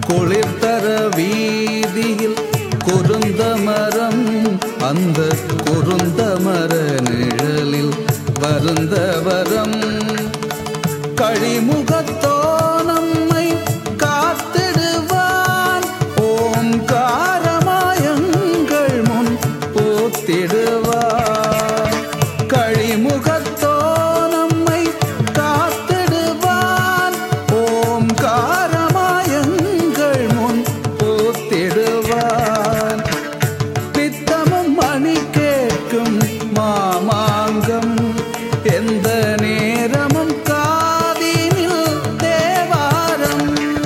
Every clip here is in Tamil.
குளிர்தர வீதியில் குருந்த மரம் அந்த குருந்த மர நிழலில் வருந்த வரம் கழிமுகத்தோ நம்மை காத்திடுவான் ஓம் காரமாயங்கள் முன் போத்திடுவான் கழிமுகத்தோ நம்மை காத்திடுவான் ஓம் காரமாயங்கள் முன் போத்திடுவான் பித்தமும் மணி கேட்கும் மாமாங்கம் எந்த நேரமும் காதினில் தேவாரம்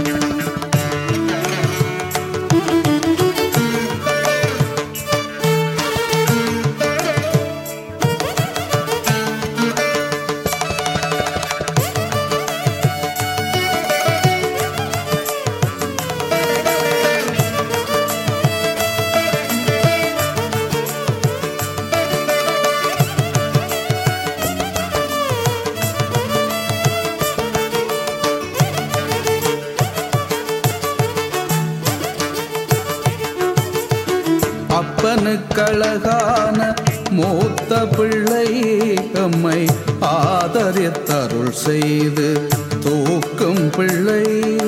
அப்பனுக்கழகான மூத்த பிள்ளை எம்மை ஆதரித்தருள் செய்து தூக்கும் பிள்ளை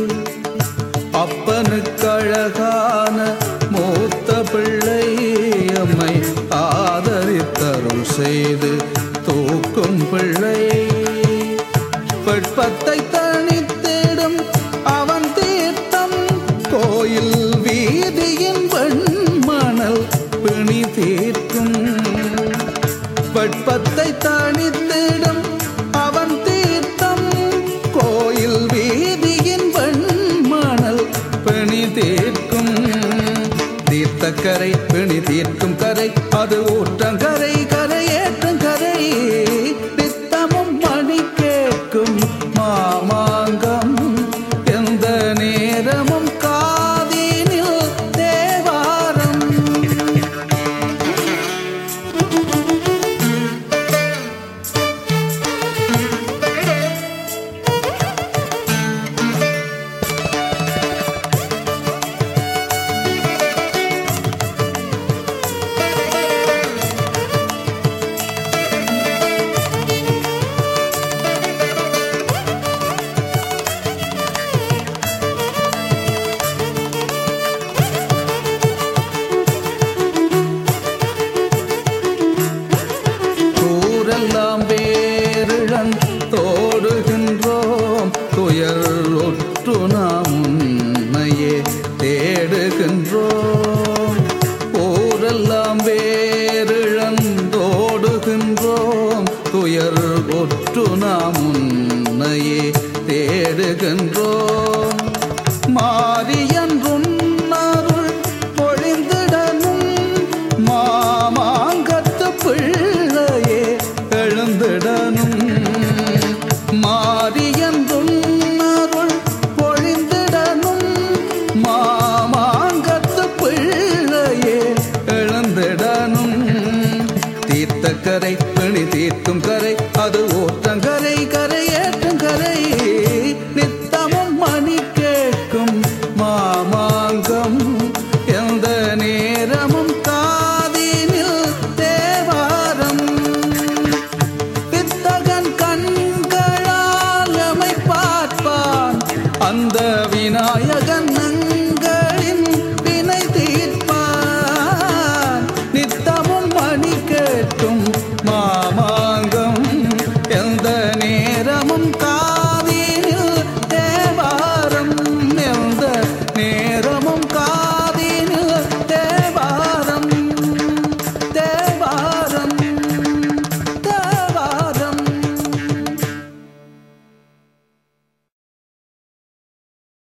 அப்பனுக்கழகான மூத்த பிள்ளை எம்மை ஆதரித்தருள் செய்து தூக்கும் பிள்ளை வெட்பத்தை தணித்திடும் அவன் தீர்த்தம் கோயில் வீதியின் வெண்மணல் பிணி தீர்க்கும் வெட்பத்தை தணித்திடும் அவன் தீர்த்தம் கோயில் வீதியின் வெண்மணல் பிணி தீர்க்கும் தீர்த்தக்கரை பிணி தீர்க்கும் கரை அது ஊற்றங்கரை கரையேற்றும் கரை பித்தமும் மணி கேட்கும் மாமாங்கம் எந்த நேரமும் காதினில் தேவாரம் கூரெல்லாம் வேரிழன் தோடுகின்றோம் துயர் ஒற்று நாம் உன்னையே தேடுகின்றோம்